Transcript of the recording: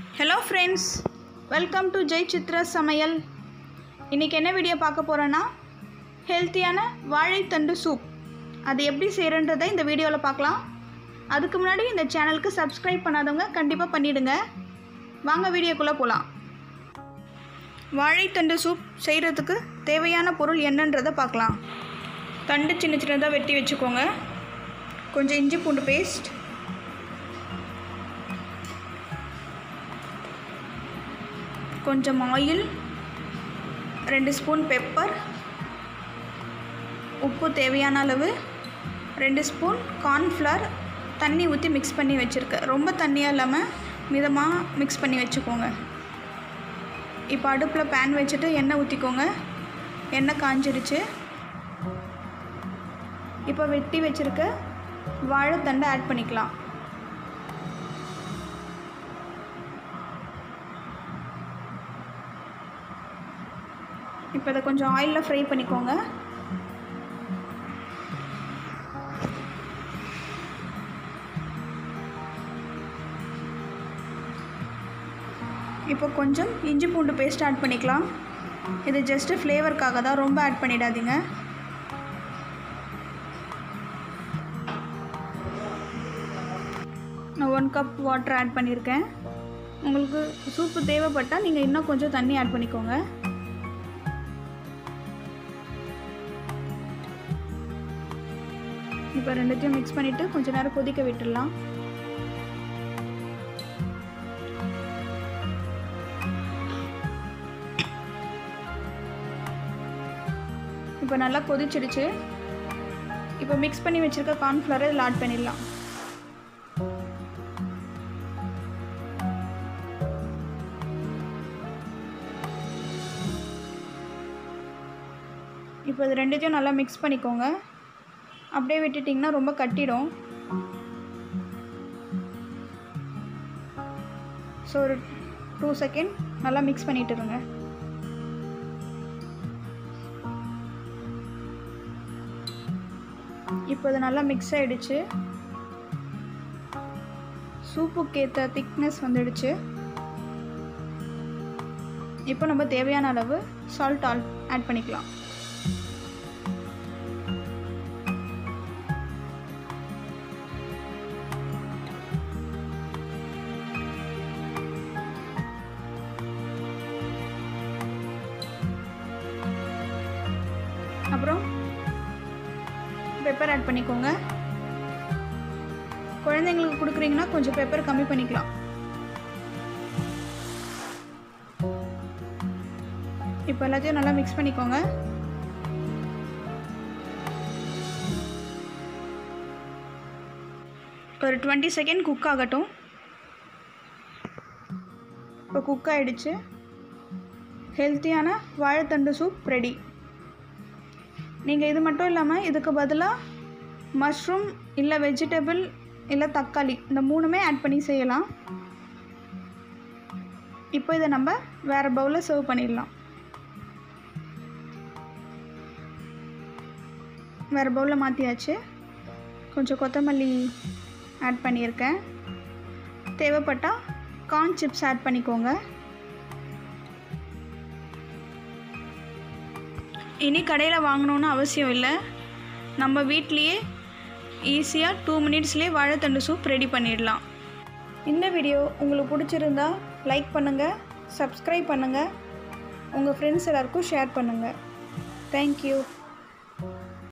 hello friends welcome to Jai Chitra சமையல் இன்றைக்கி என்ன வீடியோ பார்க்க போகிறோன்னா ஹெல்த்தியான வாழைத்தண்டு சூப் அது எப்படி செய்கிறன்றதை இந்த வீடியோவில் பார்க்கலாம் அதுக்கு முன்னாடி இந்த சேனலுக்கு சப்ஸ்கிரைப் பண்ணாதவங்க கண்டிப்பாக பண்ணிவிடுங்க வாங்க வீடியோக்குள்ளே போகலாம் வாழைத்தண்டு சூப் செய்கிறதுக்கு தேவையான பொருள் என்னன்றதை பார்க்கலாம் தண்டு சின்ன சின்னதாக வெட்டி வச்சுக்கோங்க கொஞ்சம் இஞ்சி பூண்டு பேஸ்ட் கொஞ்சம் ஆயில் ரெண்டு ஸ்பூன் பெப்பர் உப்பு தேவையான அளவு ரெண்டு ஸ்பூன் கார்ன்ஃப்ளவர் தண்ணி ஊற்றி மிக்ஸ் பண்ணி வச்சுருக்கேன் ரொம்ப தண்ணியாக இல்லாமல் மிதமாக மிக்ஸ் பண்ணி வச்சுக்கோங்க இப்போ அடுப்பில் பேன் வச்சுட்டு எண்ணெய் ஊற்றிக்கோங்க எண்ணெய் காஞ்சிடுச்சு இப்போ வெட்டி வச்சுருக்க வாழைத்தண்டை ஆட் பண்ணிக்கலாம் இப்போ இதை கொஞ்சம் ஆயிலில் ஃப்ரை பண்ணிக்கோங்க இப்போ கொஞ்சம் இஞ்சி பூண்டு பேஸ்ட் ஆட் பண்ணிக்கலாம் இது ஜஸ்ட்டு ஃப்ளேவருக்காக தான் ரொம்ப ஆட் பண்ணிடாதீங்க நான் ஒன் கப் வாட்டர் ஆட் பண்ணியிருக்கேன் உங்களுக்கு சூப்பு தேவைப்பட்டால் நீங்கள் இன்னும் கொஞ்சம் தண்ணி ஆட் பண்ணிக்கோங்க இப்போ ரெண்டுத்தையும் மிக்ஸ் பண்ணிவிட்டு கொஞ்ச நேரம் கொதிக்க விட்டுடலாம் இப்போ நல்லா கொதிச்சிடுச்சு இப்போ மிக்ஸ் பண்ணி வச்சுருக்க கார்ன்ஃப்ளவரை இதில் ஆட் பண்ணிடலாம் இப்போ இது ரெண்டுத்தையும் நல்லா மிக்ஸ் பண்ணிக்கோங்க அப்படியே விட்டுட்டிங்கன்னா ரொம்ப கட்டிடும் ஸோ ஒரு டூ செகண்ட் நல்லா மிக்ஸ் பண்ணிட்டு இருங்க இப்போ இது நல்லா மிக்ஸ் ஆகிடுச்சு சூப்புக்கு ஏற்ற திக்னஸ் வந்துடுச்சு இப்போ நம்ம தேவையான அளவு சால்ட் ஆல் ஆட் பண்ணிக்கலாம் அப்புறம் பெப்பர் ஆட் பண்ணிக்கோங்க குழந்தைங்களுக்கு கொடுக்குறீங்கன்னா கொஞ்சம் பெப்பர் கம்மி பண்ணிக்கலாம் இப்போ எல்லாத்தையும் நல்லா மிக்ஸ் பண்ணிக்கோங்க ஒரு டுவெண்ட்டி செகண்ட் குக் ஆகட்டும் இப்போ குக் ஆகிடுச்சு ஹெல்த்தியான வாழைத்தண்டு சூப் ரெடி நீங்கள் இது மட்டும் இல்லாமல் இதுக்கு பதிலாக மஷ்ரூம் இல்லை வெஜிடபிள் இல்லை தக்காளி இந்த மூணுமே ஆட் பண்ணி செய்யலாம் இப்போ இதை நம்ம வேறு பவுலில் சர்வ் பண்ணிடலாம் வேறு பவுலில் மாற்றியாச்சு கொஞ்சம் கொத்தமல்லி ஆட் பண்ணியிருக்கேன் தேவைப்பட்டால் கார்ன் சிப்ஸ் ஆட் பண்ணிக்கோங்க இனி கடையில் வாங்கணுன்னு அவசியம் இல்லை நம்ம வீட்லேயே ஈஸியாக டூ மினிட்ஸ்லேயே வாழைத்தண்டு சூப் ரெடி பண்ணிடலாம் இந்த வீடியோ உங்களுக்கு பிடிச்சிருந்தா லைக் பண்ணுங்கள் சப்ஸ்கிரைப் பண்ணுங்கள் உங்கள் ஃப்ரெண்ட்ஸ் எல்லாருக்கும் ஷேர் பண்ணுங்கள் தேங்க்யூ